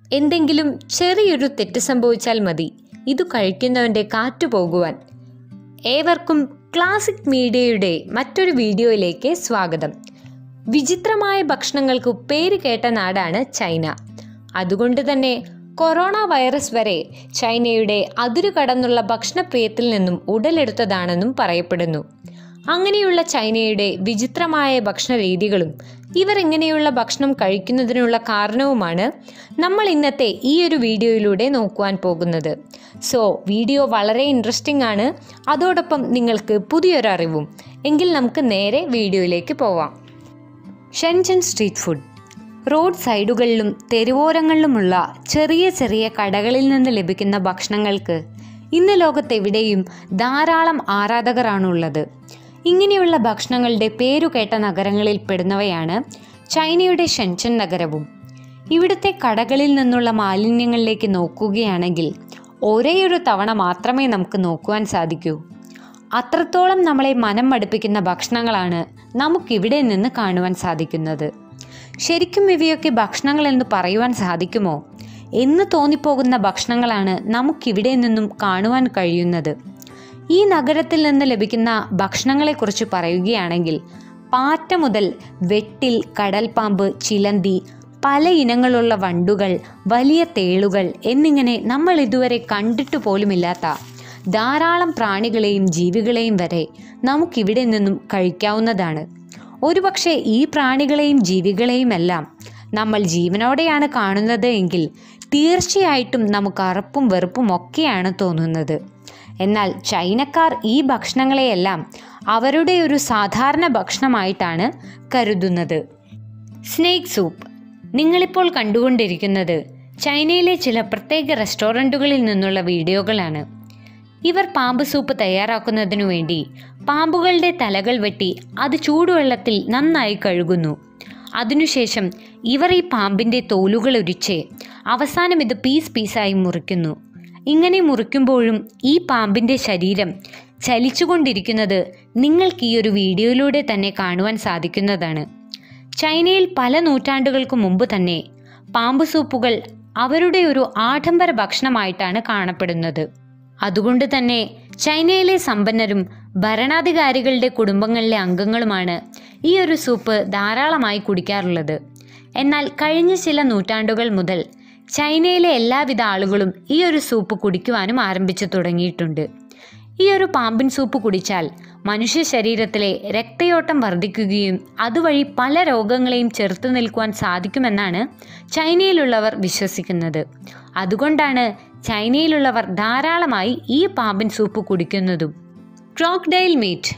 എന്തെങ്കിലും ചെറിയൊരു തെറ്റ് സംഭവിച്ചാൽ മതി ഇതു കഴിക്കുന്നവൻ്റെ കാറ്റു പോകുവാൻ ഏവർക്കും ക്ലാസിക് മീഡിയയുടെ മറ്റൊരു വീഡിയോയിലേക്ക് സ്വാഗതം വിചിത്രമായ ഭക്ഷണങ്ങൾക്ക് പേര് കേട്ട നാടാണ് ചൈന അതുകൊണ്ട് തന്നെ കൊറോണ വൈറസ് വരെ ചൈനയുടെ അതിരു കടന്നുള്ള ഭക്ഷണപ്രിയത്തിൽ നിന്നും ഉടലെടുത്തതാണെന്നും പറയപ്പെടുന്നു അങ്ങനെയുള്ള ചൈനയുടെ വിചിത്രമായ ഭക്ഷണ രീതികളും ഇവർ ഇങ്ങനെയുള്ള ഭക്ഷണം കഴിക്കുന്നതിനുള്ള കാരണവുമാണ് നമ്മൾ ഇന്നത്തെ ഈ ഒരു വീഡിയോയിലൂടെ നോക്കുവാൻ പോകുന്നത് സോ വീഡിയോ വളരെ ഇൻട്രസ്റ്റിംഗ് ആണ് അതോടൊപ്പം നിങ്ങൾക്ക് പുതിയൊരു അറിവും എങ്കിൽ നമുക്ക് നേരെ വീഡിയോയിലേക്ക് പോവാം ഷെൻചൻ സ്ട്രീറ്റ് ഫുഡ് റോഡ് സൈഡുകളിലും തെരുവോരങ്ങളിലുമുള്ള ചെറിയ ചെറിയ കടകളിൽ നിന്ന് ലഭിക്കുന്ന ഭക്ഷണങ്ങൾക്ക് ഇന്ന് ലോകത്തെവിടെയും ധാരാളം ആരാധകരാണുള്ളത് ഇങ്ങനെയുള്ള ഭക്ഷണങ്ങളുടെ പേരുകേട്ട നഗരങ്ങളിൽ പെടുന്നവയാണ് ചൈനയുടെ ഷെൻചൻ നഗരവും ഇവിടുത്തെ കടകളിൽ നിന്നുള്ള മാലിന്യങ്ങളിലേക്ക് നോക്കുകയാണെങ്കിൽ ഒരേയൊരു തവണ മാത്രമേ നമുക്ക് നോക്കുവാൻ സാധിക്കൂ അത്രത്തോളം നമ്മളെ മനം മടുപ്പിക്കുന്ന ഭക്ഷണങ്ങളാണ് നമുക്കിവിടെ നിന്ന് കാണുവാൻ സാധിക്കുന്നത് ശരിക്കും ഇവയൊക്കെ ഭക്ഷണങ്ങൾ എന്ന് പറയുവാൻ സാധിക്കുമോ എന്ന് തോന്നിപ്പോകുന്ന ഭക്ഷണങ്ങളാണ് നമുക്കിവിടെ നിന്നും കാണുവാൻ കഴിയുന്നത് ഈ നഗരത്തിൽ നിന്ന് ലഭിക്കുന്ന ഭക്ഷണങ്ങളെക്കുറിച്ച് പറയുകയാണെങ്കിൽ പാറ്റ മുതൽ വെട്ടിൽ കടൽപ്പാമ്പ് ചിലന്തി പല ഇനങ്ങളുള്ള വണ്ടുകൾ വലിയ തേളുകൾ എന്നിങ്ങനെ നമ്മൾ ഇതുവരെ കണ്ടിട്ട് പോലുമില്ലാത്ത ധാരാളം പ്രാണികളെയും ജീവികളെയും വരെ നമുക്കിവിടെ നിന്നും കഴിക്കാവുന്നതാണ് ഒരുപക്ഷെ ഈ പ്രാണികളെയും ജീവികളെയും എല്ലാം നമ്മൾ ജീവനോടെയാണ് കാണുന്നത് എങ്കിൽ തീർച്ചയായിട്ടും നമുക്ക് അറപ്പും വെറുപ്പും ഒക്കെയാണ് തോന്നുന്നത് എന്നാൽ ചൈനക്കാർ ഈ ഭക്ഷണങ്ങളെയെല്ലാം അവരുടെ ഒരു സാധാരണ ഭക്ഷണമായിട്ടാണ് കരുതുന്നത് സ്നേക്ക് സൂപ്പ് നിങ്ങളിപ്പോൾ കണ്ടുകൊണ്ടിരിക്കുന്നത് ചൈനയിലെ ചില പ്രത്യേക റെസ്റ്റോറൻറ്റുകളിൽ നിന്നുള്ള വീഡിയോകളാണ് ഇവർ പാമ്പ് സൂപ്പ് തയ്യാറാക്കുന്നതിനു വേണ്ടി പാമ്പുകളുടെ തലകൾ വെട്ടി അത് ചൂടുവെള്ളത്തിൽ നന്നായി കഴുകുന്നു അതിനുശേഷം ഇവർ ഈ പാമ്പിൻ്റെ തോലുകൾ ഉരിച്ച് അവസാനം ഇത് പീസ് പീസായി മുറിക്കുന്നു ഇങ്ങനെ മുറിക്കുമ്പോഴും ഈ പാമ്പിൻ്റെ ശരീരം ചലിച്ചുകൊണ്ടിരിക്കുന്നത് നിങ്ങൾക്ക് ഈ ഒരു വീഡിയോയിലൂടെ തന്നെ കാണുവാൻ സാധിക്കുന്നതാണ് ചൈനയിൽ പല നൂറ്റാണ്ടുകൾക്ക് മുമ്പ് തന്നെ പാമ്പ് സൂപ്പുകൾ അവരുടെ ഒരു ആഡംബര ഭക്ഷണമായിട്ടാണ് കാണപ്പെടുന്നത് അതുകൊണ്ട് തന്നെ ചൈനയിലെ സമ്പന്നരും ഭരണാധികാരികളുടെ കുടുംബങ്ങളിലെ അംഗങ്ങളുമാണ് ഈ ഒരു സൂപ്പ് ധാരാളമായി കുടിക്കാറുള്ളത് എന്നാൽ കഴിഞ്ഞ ചില നൂറ്റാണ്ടുകൾ മുതൽ ചൈനയിലെ എല്ലാവിധ ആളുകളും ഈ ഒരു സൂപ്പ് കുടിക്കുവാനും ആരംഭിച്ചു തുടങ്ങിയിട്ടുണ്ട് ഈ ഒരു പാമ്പിൻ സൂപ്പ് കുടിച്ചാൽ മനുഷ്യ ശരീരത്തിലെ രക്തയോട്ടം വർദ്ധിക്കുകയും അതുവഴി പല രോഗങ്ങളെയും ചെറുത്തു നിൽക്കുവാൻ സാധിക്കുമെന്നാണ് ചൈനയിലുള്ളവർ വിശ്വസിക്കുന്നത് അതുകൊണ്ടാണ് ചൈനയിലുള്ളവർ ധാരാളമായി ഈ പാമ്പിൻ സൂപ്പ് കുടിക്കുന്നതും ക്രോക്ഡൈൽ മീറ്റ്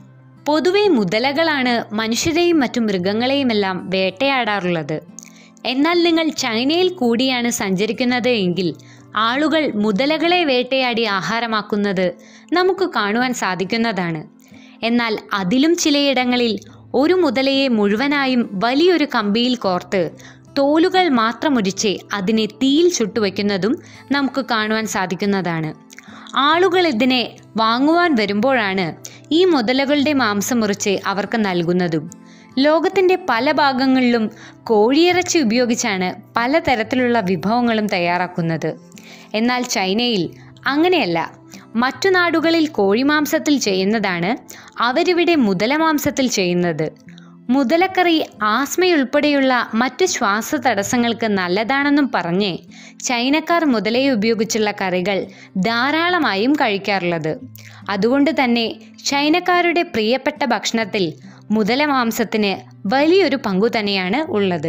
പൊതുവെ മുതലകളാണ് മനുഷ്യരെയും മറ്റു മൃഗങ്ങളെയുമെല്ലാം വേട്ടയാടാറുള്ളത് എന്നാൽ നിങ്ങൾ ചൈനയിൽ കൂടിയാണ് സഞ്ചരിക്കുന്നത് എങ്കിൽ ആളുകൾ മുതലകളെ വേട്ടയാടി ആഹാരമാക്കുന്നത് നമുക്ക് കാണുവാൻ സാധിക്കുന്നതാണ് എന്നാൽ അതിലും ചിലയിടങ്ങളിൽ ഒരു മുതലയെ മുഴുവനായും വലിയൊരു കമ്പിയിൽ കോർത്ത് തോലുകൾ മാത്രമൊരിച്ച് അതിനെ തീയിൽ ചുട്ടുവെക്കുന്നതും നമുക്ക് കാണുവാൻ സാധിക്കുന്നതാണ് ആളുകൾ ഇതിനെ വാങ്ങുവാൻ വരുമ്പോഴാണ് ഈ മുതലകളുടെ മാംസം മുറിച്ച് അവർക്ക് നൽകുന്നതും ലോകത്തിൻ്റെ പല ഭാഗങ്ങളിലും കോഴിയിറച്ചി ഉപയോഗിച്ചാണ് പലതരത്തിലുള്ള വിഭവങ്ങളും തയ്യാറാക്കുന്നത് എന്നാൽ ചൈനയിൽ അങ്ങനെയല്ല മറ്റു നാടുകളിൽ കോഴിമാംസത്തിൽ ചെയ്യുന്നതാണ് അവരിവിടെ മുതലമാംസത്തിൽ ചെയ്യുന്നത് മുതലക്കറി ആസ്മയുൾപ്പെടെയുള്ള മറ്റു ശ്വാസ തടസ്സങ്ങൾക്ക് നല്ലതാണെന്നും പറഞ്ഞ് ചൈനക്കാർ മുതലയെ ഉപയോഗിച്ചുള്ള കറികൾ ധാരാളമായും കഴിക്കാറുള്ളത് അതുകൊണ്ട് തന്നെ ചൈനക്കാരുടെ പ്രിയപ്പെട്ട ഭക്ഷണത്തിൽ മുതലമാംസത്തിന് വലിയൊരു പങ്കു തന്നെയാണ് ഉള്ളത്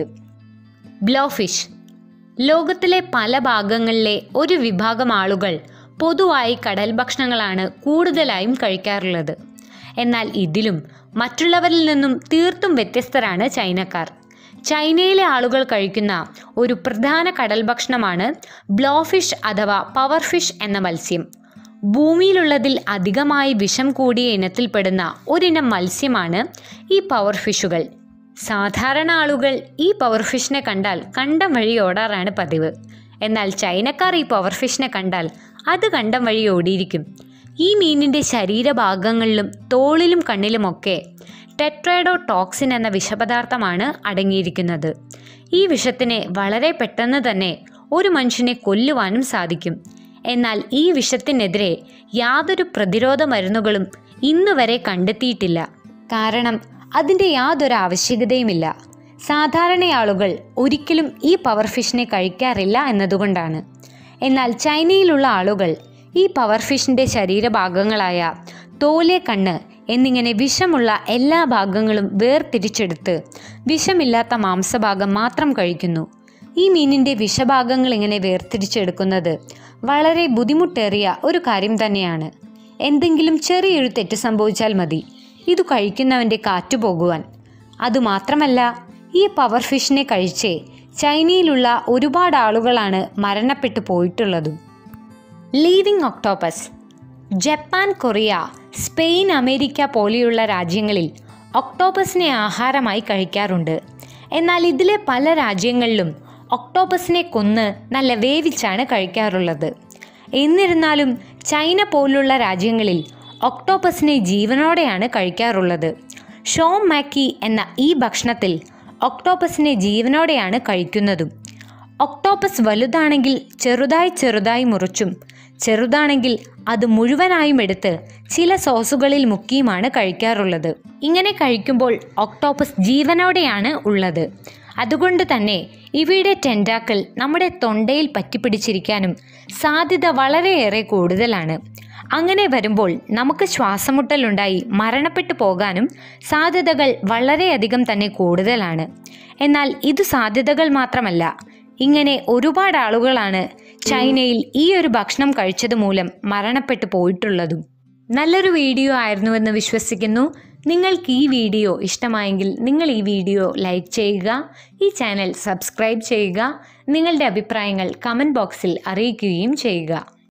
ബ്ലോഫിഷ് ലോകത്തിലെ പല ഭാഗങ്ങളിലെ ഒരു വിഭാഗം ആളുകൾ പൊതുവായി കടൽ ഭക്ഷണങ്ങളാണ് കൂടുതലായും കഴിക്കാറുള്ളത് എന്നാൽ ഇതിലും മറ്റുള്ളവരിൽ നിന്നും തീർത്തും വ്യത്യസ്തരാണ് ചൈനക്കാർ ചൈനയിലെ ആളുകൾ കഴിക്കുന്ന ഒരു പ്രധാന കടൽ ഭക്ഷണമാണ് ബ്ലോഫിഷ് അഥവാ പവർ ഫിഷ് എന്ന മത്സ്യം ഭൂമിയിലുള്ളതിൽ അധികമായി വിഷം കൂടിയ ഇനത്തിൽപ്പെടുന്ന ഒരിനം മത്സ്യമാണ് ഈ പവർ ഫിഷുകൾ സാധാരണ ആളുകൾ ഈ പവർ ഫിഷിനെ കണ്ടാൽ കണ്ടം വഴി ഓടാറാണ് പതിവ് എന്നാൽ ചൈനക്കാർ ഈ പവർ ഫിഷിനെ കണ്ടാൽ അത് കണ്ടം വഴി ഓടിയിരിക്കും ഈ മീനിൻ്റെ ശരീരഭാഗങ്ങളിലും തോളിലും കണ്ണിലുമൊക്കെ ടെട്രേഡോ ടോക്സിൻ എന്ന വിഷപദാർത്ഥമാണ് അടങ്ങിയിരിക്കുന്നത് ഈ വിഷത്തിനെ വളരെ പെട്ടെന്ന് തന്നെ ഒരു മനുഷ്യനെ കൊല്ലുവാനും സാധിക്കും എന്നാൽ ഈ വിഷത്തിനെതിരെ യാതൊരു പ്രതിരോധ മരുന്നുകളും ഇന്നുവരെ കണ്ടെത്തിയിട്ടില്ല കാരണം അതിൻ്റെ യാതൊരു ആവശ്യകതയുമില്ല സാധാരണ ആളുകൾ ഒരിക്കലും ഈ പവർ ഫിഷിനെ കഴിക്കാറില്ല എന്നതുകൊണ്ടാണ് എന്നാൽ ചൈനയിലുള്ള ആളുകൾ ഈ പവർ ഫിഷിൻ്റെ ശരീരഭാഗങ്ങളായ തോലെ കണ്ണ് എന്നിങ്ങനെ വിഷമുള്ള എല്ലാ ഭാഗങ്ങളും വേർതിരിച്ചെടുത്ത് വിഷമില്ലാത്ത മാംസഭാഗം മാത്രം കഴിക്കുന്നു ഈ മീനിൻ്റെ വിഷഭാഗങ്ങൾ ഇങ്ങനെ വേർതിരിച്ചെടുക്കുന്നത് വളരെ ബുദ്ധിമുട്ടേറിയ ഒരു കാര്യം തന്നെയാണ് എന്തെങ്കിലും ചെറിയൊരു തെറ്റ് സംഭവിച്ചാൽ മതി ഇത് കഴിക്കുന്നവൻ്റെ കാറ്റുപോകുവാൻ അതുമാത്രമല്ല ഈ പവർ ഫിഷിനെ കഴിച്ച് ചൈനയിലുള്ള ഒരുപാട് ആളുകളാണ് മരണപ്പെട്ടു പോയിട്ടുള്ളതും living octopus Japan Korea Spain America പോലെയുള്ള രാജ്യങ്ങളിൽ ഒക്ടോപ്പസിനെ ആഹാരമായി കഴിക്കാറുണ്ട് എന്നാൽ ഇതിലെ പല രാജ്യങ്ങളിലും ഒക്ടോപ്പസിനെ കൊന്ന് നല്ല വേവിച്ചാണ് കഴിക്കാറുള്ളത് എന്നിരുന്നാലും ചൈന പോലുള്ള രാജ്യങ്ങളിൽ ഒക്ടോപ്പസിനെ ജീവനോടെയാണ് കഴിക്കാറുള്ളത് ഷോം മാക്കി എന്ന ഈ ഭക്ഷണത്തിൽ ഒക്ടോപ്പസിനെ ജീവനോടെയാണ് കഴിക്കുന്നതും ഒക്ടോപ്പസ് വലുതാണെങ്കിൽ ചെറുതായി ചെറുതായി മുറിച്ചും ചെറുതാണെങ്കിൽ അത് മുഴുവനായും എടുത്ത് ചില സോസുകളിൽ മുക്കിയുമാണ് കഴിക്കാറുള്ളത് ഇങ്ങനെ കഴിക്കുമ്പോൾ ഒക്ടോപ്പസ് ജീവനോടെയാണ് ഉള്ളത് അതുകൊണ്ട് തന്നെ ഇവയുടെ ടെൻഡാക്കൾ നമ്മുടെ തൊണ്ടയിൽ പറ്റിപ്പിടിച്ചിരിക്കാനും സാധ്യത വളരെയേറെ കൂടുതലാണ് അങ്ങനെ വരുമ്പോൾ നമുക്ക് ശ്വാസമുട്ടലുണ്ടായി മരണപ്പെട്ടു പോകാനും സാധ്യതകൾ വളരെയധികം തന്നെ കൂടുതലാണ് എന്നാൽ ഇത് സാധ്യതകൾ മാത്രമല്ല ഇങ്ങനെ ഒരുപാട് ആളുകളാണ് ചൈനയിൽ ഈ ഒരു ഭക്ഷണം കഴിച്ചത് മൂലം മരണപ്പെട്ടു പോയിട്ടുള്ളതും നല്ലൊരു വീഡിയോ ആയിരുന്നുവെന്ന് വിശ്വസിക്കുന്നു നിങ്ങൾക്ക് ഈ വീഡിയോ ഇഷ്ടമായെങ്കിൽ നിങ്ങൾ ഈ വീഡിയോ ലൈക്ക് ചെയ്യുക ഈ ചാനൽ സബ്സ്ക്രൈബ് ചെയ്യുക നിങ്ങളുടെ അഭിപ്രായങ്ങൾ കമൻറ്റ് ബോക്സിൽ അറിയിക്കുകയും ചെയ്യുക